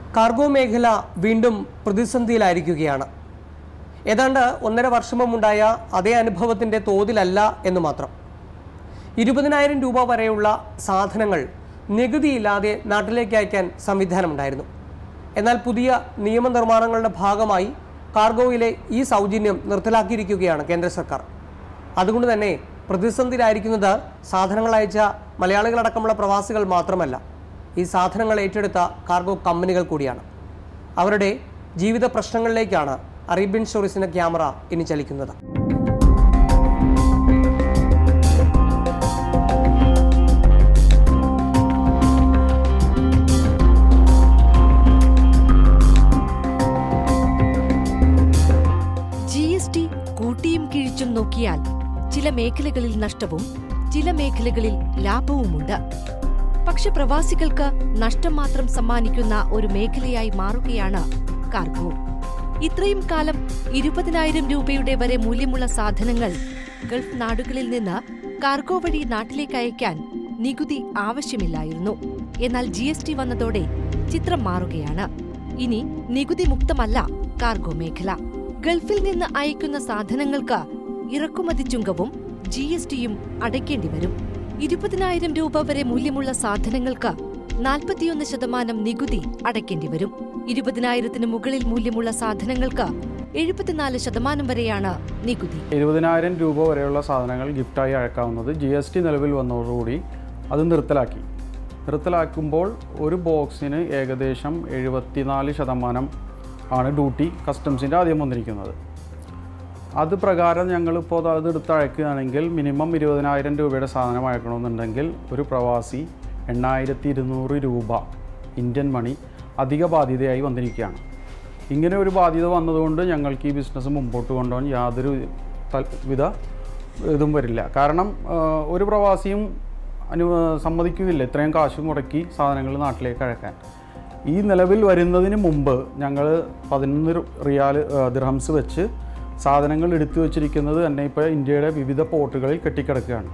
cargo മേഖല വീണ്ടും പ്രതിസന്ധിയിലായിരിക്കുകയാണ് ഏതാണ്ട് ഒന്നര വർഷം മുമ്പുണ്ടായ അതേ അനുഭവത്തിൻ്റെ തോതിലല്ല എന്ന് മാത്രം ഇരുപതിനായിരം രൂപ വരെയുള്ള സാധനങ്ങൾ നികുതിയില്ലാതെ നാട്ടിലേക്ക് അയക്കാൻ സംവിധാനമുണ്ടായിരുന്നു എന്നാൽ പുതിയ നിയമനിർമ്മാണങ്ങളുടെ ഭാഗമായി കാർഗോയിലെ ഈ സൗജന്യം നിർത്തലാക്കിയിരിക്കുകയാണ് കേന്ദ്ര സർക്കാർ അതുകൊണ്ട് തന്നെ പ്രതിസന്ധിയിലായിരിക്കുന്നത് സാധനങ്ങൾ അയച്ച മലയാളികളടക്കമുള്ള പ്രവാസികൾ മാത്രമല്ല ഈ സാധനങ്ങൾ ഏറ്റെടുത്ത കാർഗോ കമ്പനികൾ കൂടിയാണ് അവരുടെ ജീവിത പ്രശ്നങ്ങളിലേക്കാണ് അറേബ്യൻ സ്റ്റോറീസിന്റെ ക്യാമറ ഇനി ചലിക്കുന്നത് ജി എസ് ടി കൂട്ടിയും കിഴിച്ചും നോക്കിയാൽ ചില മേഖലകളിൽ നഷ്ടവും ചില മേഖലകളിൽ ലാഭവുമുണ്ട് പക്ഷെ പ്രവാസികൾക്ക് നഷ്ടം മാത്രം സമ്മാനിക്കുന്ന ഒരു മേഖലയായി മാറുകയാണ് കാർഗോ ഇത്രയും കാലം ഇരുപതിനായിരം രൂപയുടെ വരെ മൂല്യമുള്ള സാധനങ്ങൾ ഗൾഫ് നാടുകളിൽ നിന്ന് കാർഗോ വഴി നാട്ടിലേക്ക് അയക്കാൻ നികുതി ആവശ്യമില്ലായിരുന്നു എന്നാൽ ജി എസ് ടി വന്നതോടെ ചിത്രം മാറുകയാണ് ഇനി നികുതി മുക്തമല്ല കാർഗോ മേഖല ഗൾഫിൽ നിന്ന് അയക്കുന്ന സാധനങ്ങൾക്ക് ഇറക്കുമതി ചുങ്കവും ജി എസ് ടിയും അടയ്ക്കേണ്ടി വരും ഇരുപതിനായിരം രൂപ വരെ മൂല്യമുള്ള സാധനങ്ങൾക്ക് നാൽപ്പത്തിയൊന്ന് ശതമാനം നികുതി അടയ്ക്കേണ്ടി വരും ഇരുപതിനായിരത്തിന് മുകളിൽ മൂല്യമുള്ള സാധനങ്ങൾക്ക് എഴുപത്തിനാല് ശതമാനം വരെയാണ് നികുതി എഴുപതിനായിരം രൂപ വരെയുള്ള സാധനങ്ങൾ ഗിഫ്റ്റായി അയക്കാവുന്നത് ജി എസ് ടി നിലവിൽ വന്നതോടുകൂടി അത് നിർത്തലാക്കി നിർത്തലാക്കുമ്പോൾ ഒരു ബോക്സിന് ഏകദേശം എഴുപത്തിനാല് ശതമാനം ആണ് ഡ്യൂട്ടി കസ്റ്റംസിൻ്റെ ആദ്യം വന്നിരിക്കുന്നത് അത് പ്രകാരം ഞങ്ങളിപ്പോൾ അത് എടുത്ത് അയക്കുകയാണെങ്കിൽ മിനിമം ഇരുപതിനായിരം രൂപയുടെ സാധനം അയക്കണമെന്നുണ്ടെങ്കിൽ ഒരു പ്രവാസി എണ്ണായിരത്തി ഇരുന്നൂറ് രൂപ ഇന്ത്യൻ മണി അധിക ബാധ്യതയായി വന്നിരിക്കുകയാണ് ഇങ്ങനെ ഒരു ബാധ്യത വന്നതുകൊണ്ട് ഞങ്ങൾക്ക് ഈ ബിസിനസ് മുമ്പോട്ട് കൊണ്ടുപോകാൻ യാതൊരു തൽ- വിധ ഇതും വരില്ല കാരണം ആ, ഒരു പ്രവാസിയും അനു സമ്മതിക്കുകയില്ല ഇത്രയും കാശ് മുടക്കി സാധനങ്ങൾ നാട്ടിലേക്ക് അയക്കാൻ ഈ നിലവിൽ വരുന്നതിന് മുമ്പ് ഞങ്ങൾ പതിനൊന്ന് റിയാൽ ദിർഹംസ് വെച്ച് സാധനങ്ങൾ എടുത്തു വച്ചിരിക്കുന്നത് തന്നെ ഇപ്പോൾ ഇന്ത്യയുടെ വിവിധ പോർട്ടുകളിൽ കെട്ടിക്കിടക്കുകയാണ്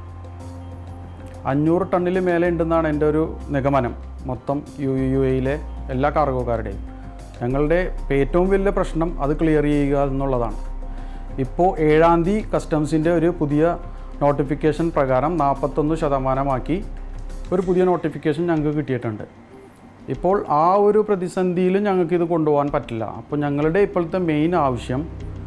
അഞ്ഞൂറ് ടണ്ണിൽ മേലെ ഉണ്ടെന്നാണ് എൻ്റെ ഒരു നിഗമനം മൊത്തം യു യു എയിലെ എല്ലാ കാർഗോക്കാരുടെയും ഞങ്ങളുടെ ഏറ്റവും വലിയ പ്രശ്നം അത് ക്ലിയർ ചെയ്യുക എന്നുള്ളതാണ് ഇപ്പോൾ ഏഴാം തീയതി കസ്റ്റംസിൻ്റെ ഒരു പുതിയ നോട്ടിഫിക്കേഷൻ പ്രകാരം നാൽപ്പത്തൊന്ന് ശതമാനമാക്കി ഒരു പുതിയ നോട്ടിഫിക്കേഷൻ ഞങ്ങൾക്ക് കിട്ടിയിട്ടുണ്ട് ഇപ്പോൾ ആ ഒരു പ്രതിസന്ധിയിൽ ഞങ്ങൾക്ക് ഇത് കൊണ്ടുപോകാൻ പറ്റില്ല അപ്പോൾ ഞങ്ങളുടെ ഇപ്പോഴത്തെ മെയിൻ ആവശ്യം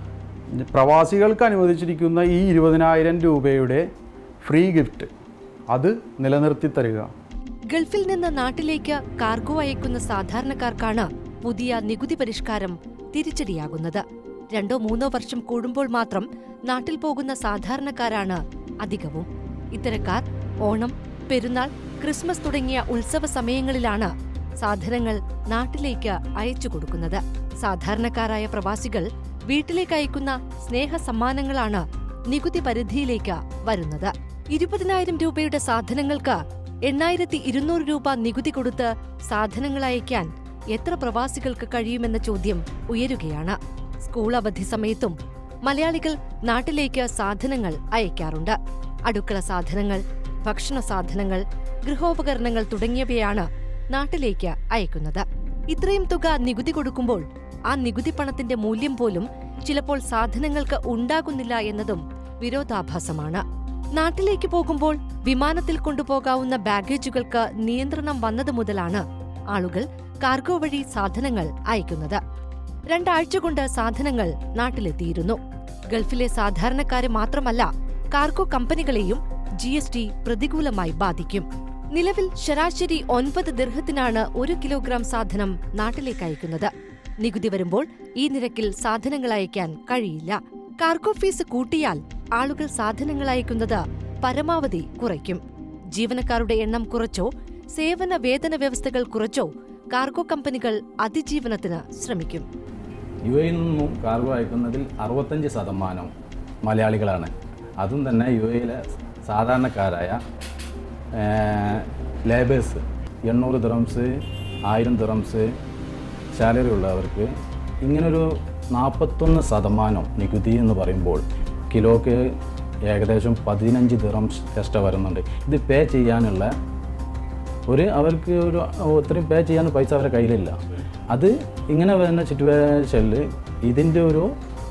പ്രവാസികൾക്ക് അനുവദിച്ചിരിക്കുന്ന ഈ ഇരുപതിനായിരം രൂപയുടെ ഫ്രീ ഗിഫ്റ്റ് അത് നിലനിർത്തി തരിക ഗൾഫിൽ നിന്ന് നാട്ടിലേക്ക് കാർഗോ അയക്കുന്ന സാധാരണക്കാർക്കാണ് പുതിയ നികുതി പരിഷ്കാരം തിരിച്ചടിയാകുന്നത് രണ്ടോ മൂന്നോ വർഷം കൂടുമ്പോൾ മാത്രം നാട്ടിൽ പോകുന്ന സാധാരണക്കാരാണ് അധികവും ഇത്തരക്കാർ ഓണം പെരുന്നാൾ ക്രിസ്മസ് തുടങ്ങിയ ഉത്സവ സമയങ്ങളിലാണ് സാധനങ്ങൾ നാട്ടിലേക്ക് അയച്ചു കൊടുക്കുന്നത് സാധാരണക്കാരായ പ്രവാസികൾ വീട്ടിലേക്ക് അയക്കുന്ന സ്നേഹ സമ്മാനങ്ങളാണ് നികുതി പരിധിയിലേക്ക് വരുന്നത് ഇരുപതിനായിരം രൂപയുടെ സാധനങ്ങൾക്ക് എണ്ണായിരത്തി ഇരുന്നൂറ് രൂപ നികുതി കൊടുത്ത് സാധനങ്ങൾ അയക്കാൻ എത്ര പ്രവാസികൾക്ക് കഴിയുമെന്ന ചോദ്യം ഉയരുകയാണ് സ്കൂൾ അവധി സമയത്തും മലയാളികൾ നാട്ടിലേക്ക് സാധനങ്ങൾ അയക്കാറുണ്ട് അടുക്കള സാധനങ്ങൾ ഭക്ഷണ സാധനങ്ങൾ ഗൃഹോപകരണങ്ങൾ തുടങ്ങിയവയാണ് നാട്ടിലേക്ക് അയക്കുന്നത് ഇത്രയും തുക നികുതി കൊടുക്കുമ്പോൾ ആ നികുതി പണത്തിന്റെ മൂല്യം പോലും ചിലപ്പോൾ സാധനങ്ങൾക്ക് ഉണ്ടാകുന്നില്ല എന്നതും വിരോധാഭാസമാണ് നാട്ടിലേക്ക് പോകുമ്പോൾ വിമാനത്തിൽ കൊണ്ടുപോകാവുന്ന ബാഗേജുകൾക്ക് നിയന്ത്രണം വന്നതു മുതലാണ് ആളുകൾ കാർഗോ വഴി സാധനങ്ങൾ അയക്കുന്നത് രണ്ടാഴ്ച കൊണ്ട് സാധനങ്ങൾ നാട്ടിലെത്തിയിരുന്നു ഗൾഫിലെ സാധാരണക്കാരെ മാത്രമല്ല കാർഗോ കമ്പനികളെയും ജി എസ് ടി പ്രതികൂലമായി ബാധിക്കും നിലവിൽ ശരാശരി ഒൻപത് ദീർഘത്തിനാണ് ഒരു കിലോഗ്രാം സാധനം നാട്ടിലേക്ക് അയക്കുന്നത് നികുതി വരുമ്പോൾ ഈ നിരക്കിൽ സാധനങ്ങൾ അയക്കാൻ കഴിയില്ല കാർഗോ ഫീസ് കൂട്ടിയാൽ ആളുകൾ സാധനങ്ങൾ അയക്കുന്നത് പരമാവധി കുറയ്ക്കും ജീവനക്കാരുടെ എണ്ണം കുറച്ചോ സേവന വേതന വ്യവസ്ഥകൾ കുറച്ചോ കാർഗോ കമ്പനികൾ അതിജീവനത്തിന് ശ്രമിക്കും യു എയിൽ നിന്നും കാർഗോ അയക്കുന്നതിൽ അറുപത്തഞ്ച് ശതമാനം മലയാളികളാണ് അതും തന്നെ യു എയിലെ സാധാരണക്കാരായ ലേബേഴ്സ് എണ്ണൂറ് ദിറംസ് ആയിരം ദിറംസ് സാലറി ഉള്ളവർക്ക് ഇങ്ങനൊരു നാൽപ്പത്തൊന്ന് ശതമാനം നികുതി എന്ന് പറയുമ്പോൾ കിലോക്ക് ഏകദേശം പതിനഞ്ച് ദിറംസ് എക്സ്ട്രാ വരുന്നുണ്ട് ഇത് പേ ചെയ്യാനുള്ള ഒരു അവർക്ക് ഒരു ഒത്തിരി പേ ചെയ്യാൻ പൈസ അവരുടെ കയ്യിലില്ല അത് ഇങ്ങനെ വരുന്ന സിറ്റുവേഷനിൽ ഇതിൻ്റെ ഒരു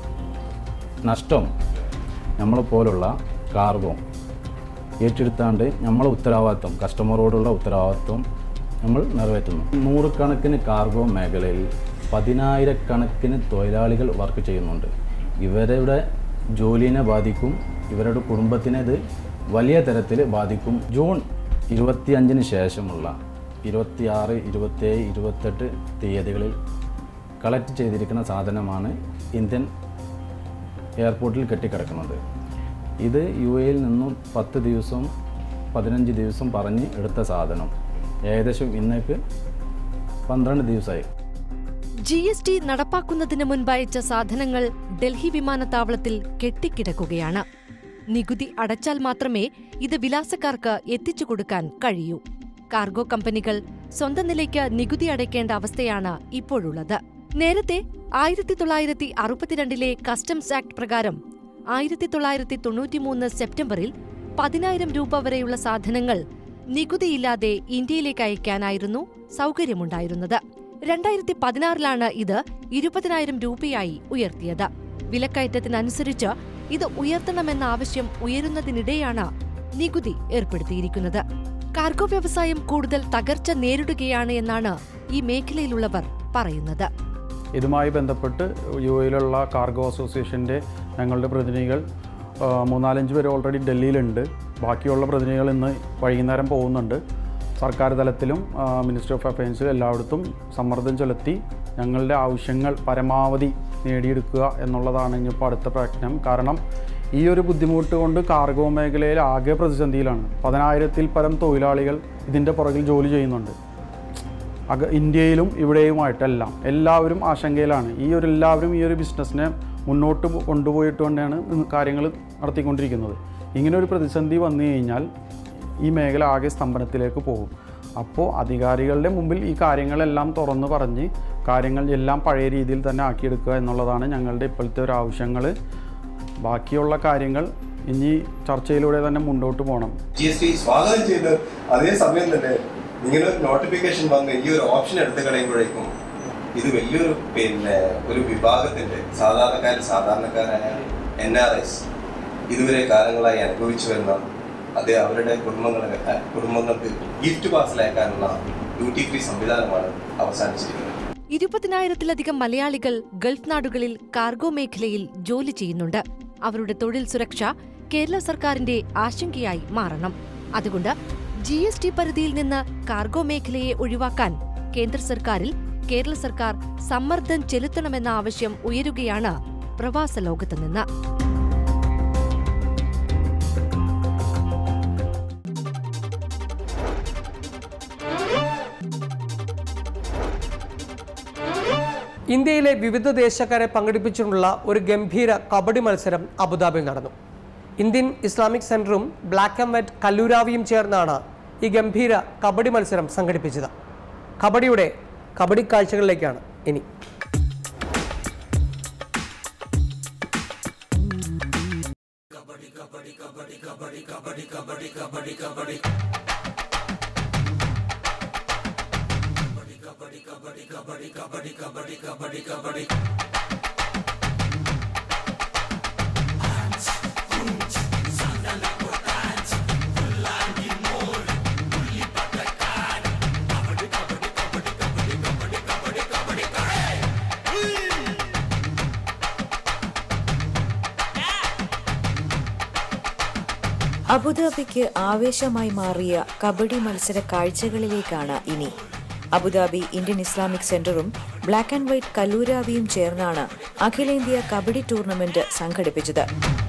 നഷ്ടം നമ്മളെ പോലുള്ള കാർഗോ ഏറ്റെടുത്താണ്ട് നമ്മളെ ഉത്തരവാദിത്വം കസ്റ്റമറോടുള്ള ഉത്തരവാദിത്വം നമ്മൾ നിറവേറ്റുന്നു നൂറുകണക്കിന് കാർഗോ മേഖലയിൽ പതിനായിരക്കണക്കിന് തൊഴിലാളികൾ വർക്ക് ചെയ്യുന്നുണ്ട് ഇവരുടെ ജോലിനെ ബാധിക്കും ഇവരുടെ കുടുംബത്തിനെ ഇത് വലിയ തരത്തിൽ ബാധിക്കും ജൂൺ ഇരുപത്തിയഞ്ചിന് ശേഷമുള്ള ഇരുപത്തിയാറ് ഇരുപത്തേഴ് ഇരുപത്തെട്ട് തീയതികളിൽ കളക്ട് ചെയ്തിരിക്കുന്ന സാധനമാണ് ഇന്ത്യൻ എയർപോർട്ടിൽ കെട്ടിക്കിടക്കുന്നത് ഇത് യു എയിൽ നിന്നും പത്ത് ദിവസം പതിനഞ്ച് ദിവസം പറഞ്ഞ് എടുത്ത സാധനം ഏകദേശം ഇന്നേക്ക് പന്ത്രണ്ട് ദിവസമായി ജി എസ് ടി നടപ്പാക്കുന്നതിന് മുൻപയച്ച സാധനങ്ങൾ ഡൽഹി വിമാനത്താവളത്തിൽ കെട്ടിക്കിടക്കുകയാണ് നികുതി അടച്ചാൽ മാത്രമേ ഇത് വിലാസക്കാർക്ക് എത്തിച്ചു കൊടുക്കാൻ കഴിയൂ കാർഗോ കമ്പനികൾ സ്വന്തം നിലയ്ക്ക് നികുതി അടയ്ക്കേണ്ട അവസ്ഥയാണ് ഇപ്പോഴുള്ളത് നേരത്തെ ആയിരത്തി തൊള്ളായിരത്തി അറുപത്തിരണ്ടിലെ കസ്റ്റംസ് ആക്ട് പ്രകാരം ആയിരത്തി തൊള്ളായിരത്തി തൊണ്ണൂറ്റിമൂന്ന് സെപ്റ്റംബറിൽ പതിനായിരം രൂപ വരെയുള്ള സാധനങ്ങൾ നികുതിയില്ലാതെ ഇന്ത്യയിലേക്ക് അയക്കാനായിരുന്നു സൗകര്യമുണ്ടായിരുന്നത് രണ്ടായിരത്തി പതിനാറിലാണ് ഇത് ഇരുപതിനായിരം രൂപയായി ഉയർത്തിയത് വിലക്കയറ്റത്തിനനുസരിച്ച് ഇത് ഉയർത്തണമെന്ന ആവശ്യം ഉയരുന്നതിനിടെയാണ് നികുതി ഏർപ്പെടുത്തിയിരിക്കുന്നത് കാർഗോ വ്യവസായം കൂടുതൽ തകർച്ച നേരിടുകയാണ് എന്നാണ് ഈ മേഖലയിലുള്ളവർ പറയുന്നത് ഇതുമായി ബന്ധപ്പെട്ട് യു എയിലുള്ള കാർഗോ അസോസിയേഷൻ്റെ ഞങ്ങളുടെ പ്രതിനിധികൾ ആ, മൂന്നാലഞ്ച് പേര് ഓൾറെഡി ഡൽഹിയിലുണ്ട് ബാക്കിയുള്ള പ്രതിനിധികൾ ഇന്ന് വൈകുന്നേരം പോകുന്നുണ്ട് സർക്കാർ തലത്തിലും മിനിസ്ട്രി ഓഫ് അഫയേഴ്സിലും എല്ലായിടത്തും സമ്മർദ്ദം ചെലുത്തി ഞങ്ങളുടെ ആവശ്യങ്ങൾ പരമാവധി നേടിയെടുക്കുക എന്നുള്ളതാണ് ഇനിയിപ്പോൾ അടുത്ത പ്രയത്നം കാരണം ഈ ഒരു ബുദ്ധിമുട്ട് കൊണ്ട് കാർഗോ മേഖലയിൽ ആകെ പ്രതിസന്ധിയിലാണ് പതിനായിരത്തിൽ പരം തൊഴിലാളികൾ ഇതിൻ്റെ പുറകിൽ ജോലി ചെയ്യുന്നുണ്ട് അക ഇന്ത്യയിലും ഇവിടെയുമായിട്ടെല്ലാം എല്ലാവരും ആശങ്കയിലാണ് ഈ ഒരു എല്ലാവരും ഈ ഒരു ബിസിനസ്സിനെ മുന്നോട്ട് പോ- കൊണ്ടുപോയിട്ട് തന്നെയാണ് കാര്യങ്ങൾ നടത്തിക്കൊണ്ടിരിക്കുന്നത് ഇങ്ങനെ ഒരു പ്രതിസന്ധി വന്നു കഴിഞ്ഞാൽ ഈ മേഖല ആകെ സ്തംഭനത്തിലേക്ക് പോകും അപ്പോൾ അധികാരികളുടെ മുമ്പിൽ ഈ കാര്യങ്ങളെല്ലാം തുറന്ന് പറഞ്ഞ് കാര്യങ്ങൾ എല്ലാം പഴയ രീതിയിൽ തന്നെ ആക്കിയെടുക്കുക എന്നുള്ളതാണ് ഞങ്ങളുടെ ഇപ്പോഴത്തെ ഒരു ആവശ്യങ്ങൾ ബാക്കിയുള്ള കാര്യങ്ങൾ ഇനി ചർച്ചയിലൂടെ തന്നെ മുന്നോട്ട് പോകണം ജി എസ് ടി സ്വാഗതം ചെയ്ത് അതേ സമയം തന്നെ ഇങ്ങനെ ഒരു നോട്ടിഫിക്കേഷൻ വന്ന് ഈ ഒരു ഓപ്ഷൻ എടുത്തു കളയുമ്പോഴേക്കും ഇത് വലിയൊരു പിന്നെ ഒരു വിഭാഗത്തിന്റെ സാധാരണക്കാരിൽ സാധാരണക്കാരായ എൻ ആർ എസ് ഇതുവരെ കാലങ്ങളായി അനുഭവിച്ചു വരുന്ന അത് അവരുടെ കുടുംബങ്ങളെ കുടുംബങ്ങൾക്ക് ഗിഫ്റ്റ് പാർസലയക്കാനുള്ള ഡ്യൂട്ടി ഫ്രീ സംവിധാനമാണ് അവസാനിച്ചിരിക്കുന്നത് ഇരുപതിനായിരത്തിലധികം മലയാളികൾ ഗൾഫ് നാടുകളിൽ കാർഗോ മേഖലയിൽ ജോലി ചെയ്യുന്നുണ്ട് അവരുടെ തൊഴിൽ സുരക്ഷ കേരള സർക്കാരിന്റെ ആശങ്കയായി മാറണം അതുകൊണ്ട് ജി എസ് ടി പരിധിയിൽ നിന്ന് കാർഗോ മേഖലയെ ഒഴിവാക്കാൻ കേന്ദ്ര സർക്കാരിൽ കേരള സർക്കാർ സമ്മർദ്ദം ചെലുത്തണമെന്ന ആവശ്യം ഉയരുകയാണ് പ്രവാസ ലോകത്ത് നിന്ന് ഇന്ത്യയിലെ വിവിധ ദേശക്കാരെ പങ്കെടുപ്പിച്ചുകൊണ്ടുള്ള ഒരു ഗംഭീര കബഡി മത്സരം അബുദാബിയിൽ നടന്നു ഇന്ത്യൻ ഇസ്ലാമിക് സെന്ററും ബ്ലാക്ക് ആൻഡ് വൈറ്റ് കല്ലൂരാവിയും ചേർന്നാണ് ഈ ഗംഭീര കബഡി മത്സരം സംഘടിപ്പിച്ചത് കബഡിയുടെ കബഡി കാഴ്ചകളിലേക്കാണ് ഇനി അബുദാബിക്ക് ആവേശമായി മാറിയ കബഡി മത്സര കാഴ്ചകളിലേക്കാണ് ഇനി അബുദാബി ഇന്ത്യൻ ഇസ്ലാമിക് സെന്ററും ബ്ലാക്ക് ആൻഡ് വൈറ്റ് കല്ലൂരാവിയും ചേർന്നാണ് അഖിലേന്ത്യാ കബഡി ടൂർണമെന്റ് സംഘടിപ്പിച്ചത്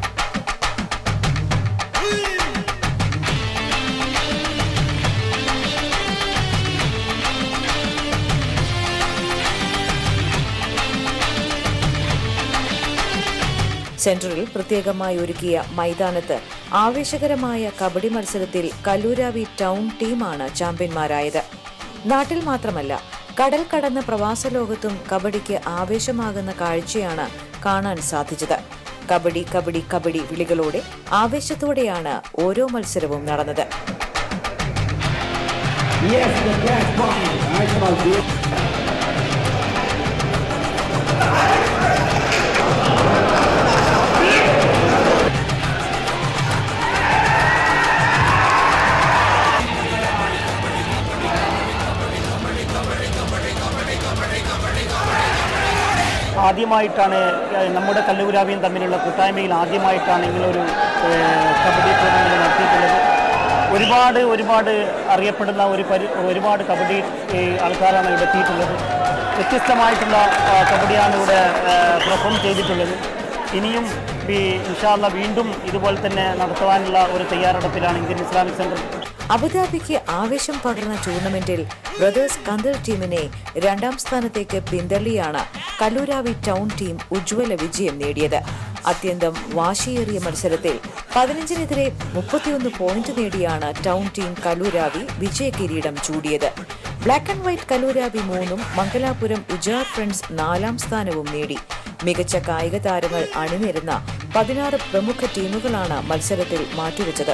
സെന്ററിൽ പ്രത്യേകമായി ഒരുക്കിയ മൈതാനത്ത് ആവേശകരമായ കബഡി മത്സരത്തിൽ കല്ലൂരാവി ടൗൺ ടീമാണ് ചാമ്പ്യന്മാരായത് നാട്ടിൽ മാത്രമല്ല കടൽ കടന്ന പ്രവാസ ലോകത്തും കബഡിക്ക് ആവേശമാകുന്ന കാഴ്ചയാണ് കാണാൻ സാധിച്ചത് കബഡി കബഡി കബഡി വിളികളോടെ ആവേശത്തോടെയാണ് ഓരോ മത്സരവും നടന്നത് ആദ്യമായിട്ടാണ് ഏഹ്, നമ്മുടെ കല്ലൂരാവിയും തമ്മിലുള്ള കൂട്ടായ്മയിൽ ആദ്യമായിട്ടാണ് ഇങ്ങനൊരു ഏഹ്, കബഡി ടൂർണമെൻറ്റ് നടത്തിയിട്ടുള്ളത് ഒരുപാട് ഒരുപാട് അറിയപ്പെടുന്ന ഒരു പരി ഒരുപാട് കബഡി ഏഹ്, ആൾക്കാരാണ് ഇവിടെ എത്തിയിട്ടുള്ളത് വ്യത്യസ്തമായിട്ടുള്ള ആ, കബഡിയാണ് ഇവിടെ പെർഫോം ചെയ്തിട്ടുള്ളത് ഇനിയും ഈ ഇൻഷാല്ല വീണ്ടും ഇതുപോലെ തന്നെ നടത്തുവാനുള്ള ഒരു തയ്യാറെടുപ്പിലാണ് ഇന്ത്യൻ ഇസ്ലാമിക് സെൻറ്റർ അബുദാബിക്ക് ആവേശം പകർന്ന ടൂർണമെന്റിൽ ബ്രദേഴ്സ് കന്തൽ ടീമിനെ രണ്ടാം സ്ഥാനത്തേക്ക് പിന്തള്ളിയാണ് കല്ലൂരാവി ടൗൺ ടീം ഉജ്ജ്വല വിജയം നേടിയത് അത്യന്തം വാശിയേറിയ മത്സരത്തിൽ പതിനഞ്ചിനെതിരെ മുപ്പത്തിയൊന്ന് പോയിന്റ് നേടിയാണ് ടൗൺ ടീം കല്ലൂരാവി വിജയകിരീടം ചൂടിയത് ബ്ലാക്ക് ആൻഡ് വൈറ്റ് കല്ലൂരാവി മൂന്നും മംഗലാപുരം ഉജാർ ഫ്രണ്ട്സ് നാലാം സ്ഥാനവും നേടി മികച്ച കായിക താരങ്ങൾ അണിനിരുന്ന പതിനാറ് പ്രമുഖ ടീമുകളാണ് മത്സരത്തിൽ മാറ്റുരച്ചത്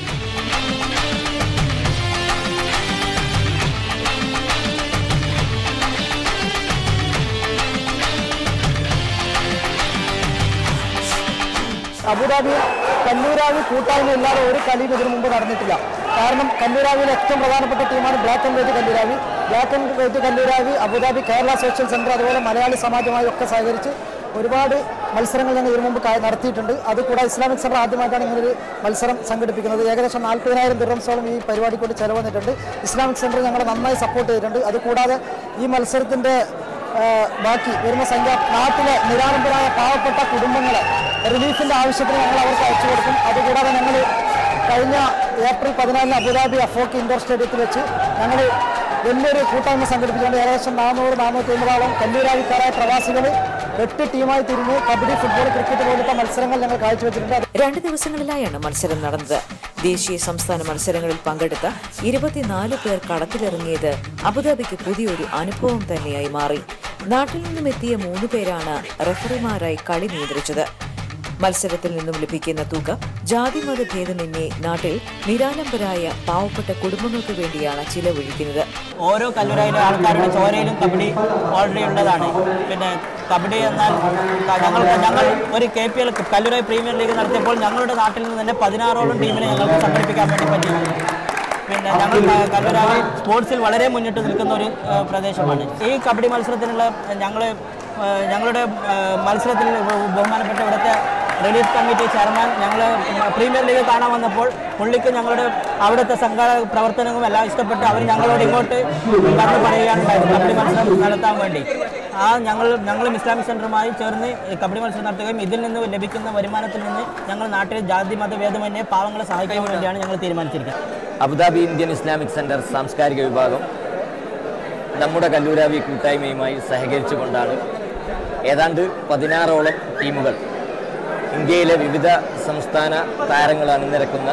അബുദാബി കല്ലൂരാവി കൂട്ടായ്മ ഇല്ലാതെ ഒരു കളിയും ഇതിനു മുമ്പ് നടന്നിട്ടില്ല കാരണം കല്ലൂരാവിയിലെ ഏറ്റവും പ്രധാനപ്പെട്ട ടീമാണ് black and white Kalluravi black and white Kalluravi Abu Dhabi Kerala social centre അതുപോലെ മലയാളി സമാജവുമായി ഒക്കെ സഹകരിച്ച് ഒരുപാട് മത്സരങ്ങൾ ഞങ്ങൾ ഇതിനു മുമ്പ് കാ- നടത്തിയിട്ടുണ്ട് അതുകൂടാതെ ഇസ്ലാമിക് സെന്റർ ആദ്യമായിട്ടാണ് ഇങ്ങനൊരു മത്സരം സംഘടിപ്പിക്കുന്നത് ഏകദേശം നാൽപ്പതിനായിരം ദിറംസോളം ഈ പരിപാടിക്ക് വേണ്ടി ചെലവ് വന്നിട്ടുണ്ട് ഇസ്ലാമിക് സെന്റർ ഞങ്ങളെ നന്നായി സപ്പോർട്ട് ചെയ്തിട്ടുണ്ട് അതുകൂടാതെ ഈ മത്സരത്തിന്റെ ആ, ബാക്കി വരുന്ന സംഖ്യ നാട്ടിലെ നിരാലംബരായ പാവപ്പെട്ട കുടുംബങ്ങളെ റിലീഫിന്റെ ആവശ്യത്തിന് ഞങ്ങൾ അവർക്ക് അയച്ചു കൊടുക്കും അതുകൂടാതെ ഞങ്ങൾ കഴിഞ്ഞ ഏപ്രിൽ പതിനാലിന് അബുദാബി അഫോക്ക് ഇൻഡോർ സ്റ്റേഡിയത്തിൽ വെച്ച് ഞങ്ങൾ വലിയൊരു കൂട്ടായ്മ സംഘടിപ്പിച്ചുകൊണ്ട് ഏകദേശം നാനൂറ് നാനൂറ്റി അമ്പതോളം കല്ലൂരാവിക്കാരായ പ്രവാസികൾ എട്ട് ടീമായി തിരിഞ്ഞ് കബഡി ഫുട്ബോൾ ക്രിക്കറ്റ് പോലത്തെ മത്സരങ്ങൾ ഞങ്ങൾ കാഴ്ചവെച്ചിട്ടുണ്ട് രണ്ട് ദിവസങ്ങളിലായാണ് മത്സരം നടന്നത് ദേശീയ സംസ്ഥാന മത്സരങ്ങളിൽ പങ്കെടുത്ത ഇരുപത്തിനാല് പേർ കളത്തിലിറങ്ങിയത് അബുദാബിക്ക് പുതിയൊരു അനുഭവം തന്നെയായി മാറി നാട്ടിൽ നിന്നും എത്തിയ മൂന്ന് പേരാണ് റഫറിമാരായി കളി നിയന്ത്രിച്ചത് മത്സരത്തിൽ നിന്നും ലഭിക്കുന്ന തുക ജാതിമത ഭേദമന്യേ നാട്ടിൽ നിരാലംബരായ പാവപ്പെട്ട കുടുംബങ്ങൾക്ക് വേണ്ടിയാണ് ചിലവഴിക്കുന്നത് ഓരോ കല്ലൂരായിലെ ആൾക്കാരുടെ ചോരയിലും കബഡി ഓൾറെഡി ഉള്ളതാണ് പിന്നെ കബഡി എന്നാൽ ക- ഞങ്ങൾ ഞങ്ങൾ ഒരു K P L Kallurayi premier league നടത്തിയപ്പോൾ ഞങ്ങളുടെ നാട്ടിൽ നിന്ന് തന്നെ പതിനാറോളം ടീമിനെ ഞങ്ങൾക്ക് സംഘടിപ്പിക്കാൻ വേണ്ടി പറ്റി പിന്നെ ഞങ്ങൾ ക- കല്ലൂരായി സ്പോർട്സിൽ വളരെ മുന്നിട്ട് നിൽക്കുന്ന ഒരു ഏഹ്, പ്രദേശമാണ് ഈ കബഡി മത്സരത്തിനുള്ള ഞങ്ങൾ ഞങ്ങളുടെ ഏഹ്, മത്സരത്തിൽ ബഹു- ബഹുമാനപ്പെട്ട ഇവിടുത്തെ റിലീഫ് കമ്മിറ്റി ചെയർമാൻ ഞങ്ങൾ പ്രീമിയർ ലീഗ് കാണാൻ വന്നപ്പോൾ പുള്ളിക്ക് ഞങ്ങളുടെ അവിടുത്തെ സംഘാടക പ്രവർത്തനവും എല്ലാം ഇഷ്ടപ്പെട്ട് അവർ ഞങ്ങളോട് ഇങ്ങോട്ട് പറഞ്ഞു പറയുകയാണ് ഉണ്ടായത് കബഡി മത്സരം നടത്താൻ വേണ്ടി ആ ഞങ്ങൾ ഞങ്ങളും ഇസ്ലാമിക് സെൻറ്ററുമായി ചേർന്ന് ഈ കബഡി മത്സരം നടത്തുകയും ഇതിൽ നിന്ന് ലഭിക്കുന്ന വരുമാനത്തിൽ നിന്ന് ഞങ്ങൾ നാട്ടിൽ ജാതി മതഭേദമന്യേ പാവങ്ങളെ സഹായിക്കാൻ വേണ്ടിയാണ് ഞങ്ങൾ തീരുമാനിച്ചിരിക്കുന്നത് അബുദാബി ഇന്ത്യൻ ഇസ്ലാമിക് സെൻറ്റർ സാംസ്കാരിക വിഭാഗം നമ്മുടെ കല്ലൂരാവി കൂട്ടായ്മയുമായി സഹകരിച്ചുകൊണ്ടാണ് ഏതാണ്ട് പതിനാറോളം ടീമുകൾ ഇന്ത്യയിലെ വിവിധ സംസ്ഥാന താരങ്ങൾ അണിനിരക്കുന്ന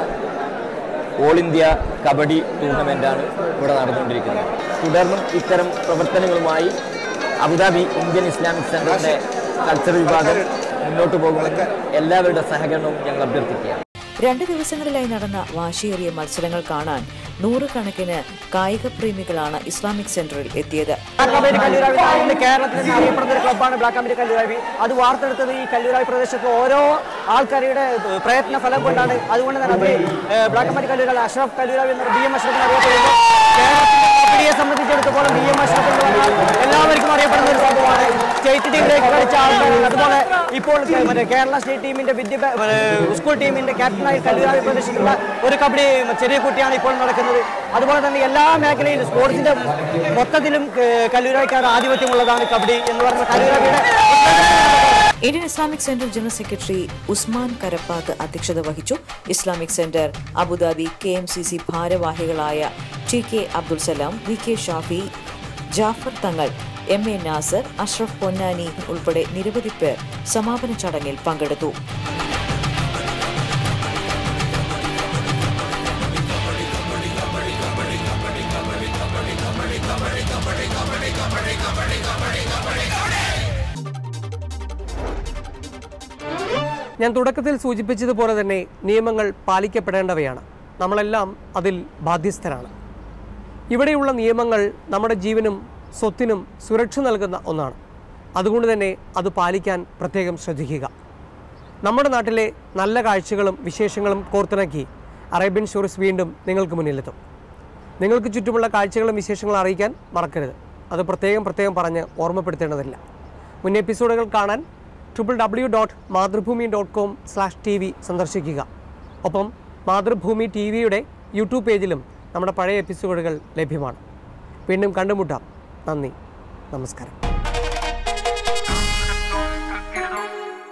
ഓൾ ഇന്ത്യ കബഡി ടൂർണമെൻ്റാണ് ഇവിടെ നടന്നുകൊണ്ടിരിക്കുന്നത് തുടർന്നും ഇത്തരം പ്രവർത്തനങ്ങളുമായി അബുദാബി ഇന്ത്യൻ ഇസ്ലാമിക് സെൻറ്ററിൻ്റെ കൾച്ചർ വിഭാഗം മുന്നോട്ട് പോകുമെന്ന് എല്ലാവരുടെ സഹകരണവും ഞങ്ങൾ അഭ്യർത്ഥിക്കുകയാണ് രണ്ട് ദിവസങ്ങളിലായി നടന്ന വാശിയേറിയ മത്സരങ്ങൾ കാണാൻ നൂറുകണക്കിന് കായിക പ്രേമികളാണ് ഇസ്ലാമിക് സെന്ററിൽ എത്തിയത് ബ്ലാക്ക് അമേരിക്ക കല്ലൂരാവി ഇന്ന് കേരളത്തിൽ നിന്ന് അറിയപ്പെടുന്ന ഒരു ക്ലബ്ബാണ് ബ്ലാക്ക് അമേരിക്ക കല്ലൂരാവി അത് വാർത്തെടുത്തത് ഈ കല്ലൂരാവി പ്രദേശത്ത് ഓരോ ആൾക്കാരുടെ പ്രയത്ന ഫലം കൊണ്ടാണ് അതുകൊണ്ട് തന്നെ അത് ഏഹ്, ബ്ലാക്ക് അമേരിക്ക കല്ലൂരാവി അഷ്റഫ് കല്ലൂരാവി എന്ന ബി എം അഷ്റഫ് അറിയപ്പെടുന്നു കേരളത്തിലെ കബഡിയെ സംബന്ധിച്ചിടത്തോളം ബി എം അഷ്റഫ് എന്ന് പറഞ്ഞാൽ എല്ലാവർക്കും അറിയപ്പെടുന്ന ഒരു സംഭവമാണ് സ്റ്റേറ്റ് ടീമിലേക്ക് കളിച്ച ആൾക്കാരാണ് അതുപോലെ ഇപ്പോൾ കേ- മറ്റേ കേരള സ്റ്റേറ്റ് ടീമിന്റെ വിദ്യാഭ്യാസ സ്കൂൾ ടീമിന്റെ ക്യാപ്റ്റനായി കല്ലൂരാവി പ്രദേശത്തുള്ള ഒരു കബഡി ചെറിയ കുട്ടിയാണ് ഇപ്പോൾ നടക്കുന്നത് അതുപോലെ തന്നെ എല്ലാ മേഖലയിലും സ്പോർട്സിന്റെ മൊത്തത്തിലും ഏഹ്, കല്ലൂരാവിക്കാർ ആധിപത്യമുള്ളതാണ് കബഡി എന്ന് പറഞ്ഞ കല്ലൂരാവിയുടെ Indian Islamic centre general secretary Usman Karappath അധ്യക്ഷത വഹിച്ചു Islamic centre Abu Dhabi K M C C ഭാരവാഹികളായ T K Abdul Salam V K Shafi Jafar Thangal M A Nasar Ashraf Ponnani ഉൾപ്പെടെ നിരവധി പേർ സമാപന ചടങ്ങിൽ പങ്കെടുത്തു ഞാൻ തുടക്കത്തിൽ സൂചിപ്പിച്ചതുപോലെ തന്നെ നിയമങ്ങൾ പാലിക്കപ്പെടേണ്ടവയാണ് നമ്മളെല്ലാം അതിൽ ബാധ്യസ്ഥരാണ് ഇവിടെയുള്ള നിയമങ്ങൾ നമ്മുടെ ജീവനും സ്വത്തിനും സുരക്ഷ നൽകുന്ന ഒന്നാണ് അതുകൊണ്ട് തന്നെ അത് പാലിക്കാൻ പ്രത്യേകം ശ്രദ്ധിക്കുക നമ്മുടെ നാട്ടിലെ നല്ല കാഴ്ചകളും വിശേഷങ്ങളും കോർത്തിണക്കി അറേബ്യൻ ഷോറിസ് വീണ്ടും നിങ്ങൾക്ക് മുന്നിലെത്തും നിങ്ങൾക്ക് ചുറ്റുമുള്ള കാഴ്ചകളും വിശേഷങ്ങളും അറിയിക്കാൻ മറക്കരുത് അത് പ്രത്യേകം പ്രത്യേകം പറഞ്ഞ് ഓർമ്മപ്പെടുത്തേണ്ടതില്ല മുൻ എപ്പിസോഡുകൾ കാണാൻ triple W dot Mathrubhumi dot com slash T V സന്ദർശിക്കുക ഒപ്പം മാതൃഭൂമി ടി വിയുടെ യൂട്യൂബ് പേജിലും നമ്മുടെ പഴയ എപ്പിസോഡുകൾ ലഭ്യമാണ് വീണ്ടും കണ്ടുമുട്ടാം നന്ദി നമസ്കാരം